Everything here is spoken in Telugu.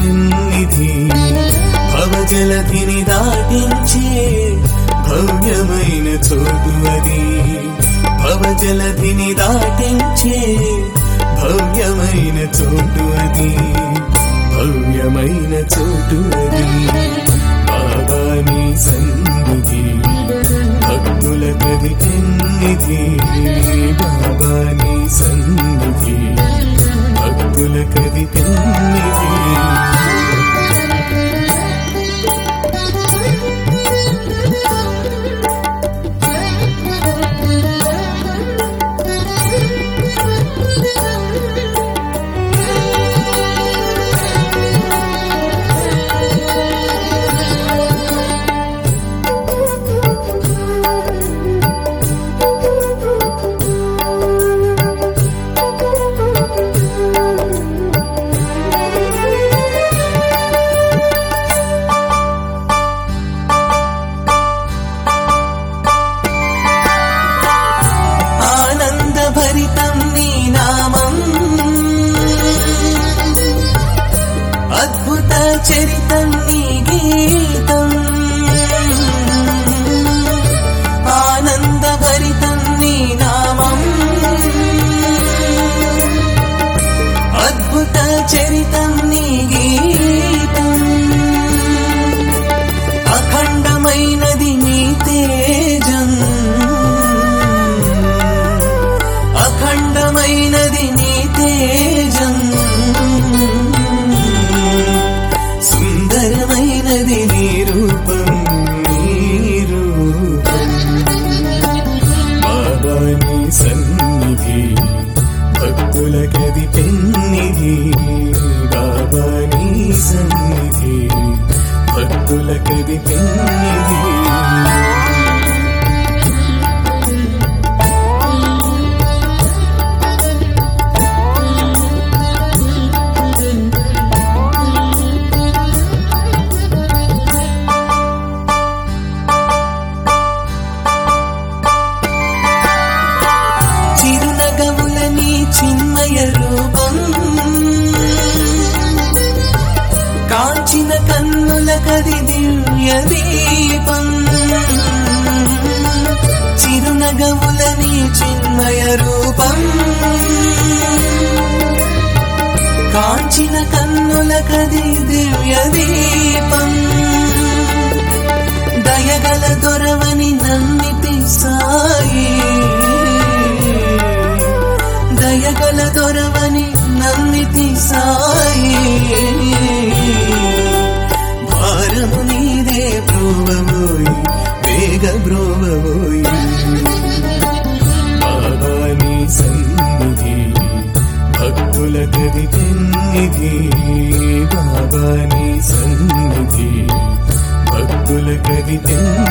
పెన్నిధి భవజలధిని దాటించే భవ్యమైన చోటు అది భవజలధిని దాటించే భవ్యమైన చోటు అది భవ్యమైన చోటు అది బాబాని సన్నిధి భక్తుల కది పెన్నిధి బాబాని సన్నిధి భక్తుల కది పెన్నిధి ఆనందభరితం నీ నామం అద్భుత చరితం నీ గీతం ఆనందభరితం నీ నామం అద్భుత చరితం నీ గీతం అఖండమైనది నీ తేజం అఖండమైనది నీ తేజం సుందరమైనది నీ రూపం నీ రూపం బాబా నీ సన్నిధి భక్తుల కది పెన్నిధి బాబా నీ సన్నిధి భక్తుల కది పెన్నిధి చిరునగముల నీ చిన్మయ రూపం కాంచిన కన్నుల కది దివ్య దీపం చిరునగముల నీ చిన్మయ రూపం కాంచిన కన్నుల కది దివ్య దీపం దయగల దొరవని నమ్మితి సాయి దయగల దొరవని నమ్మితి సాయి భారము నీదే బ్రోవబోయి వేగ బ్రోవబోయి బాబా నీ సన్నిధి భక్తుల గది పెన్నిధి బాబా నీ సన్నిధి భక్తుల గది పెన్నిధి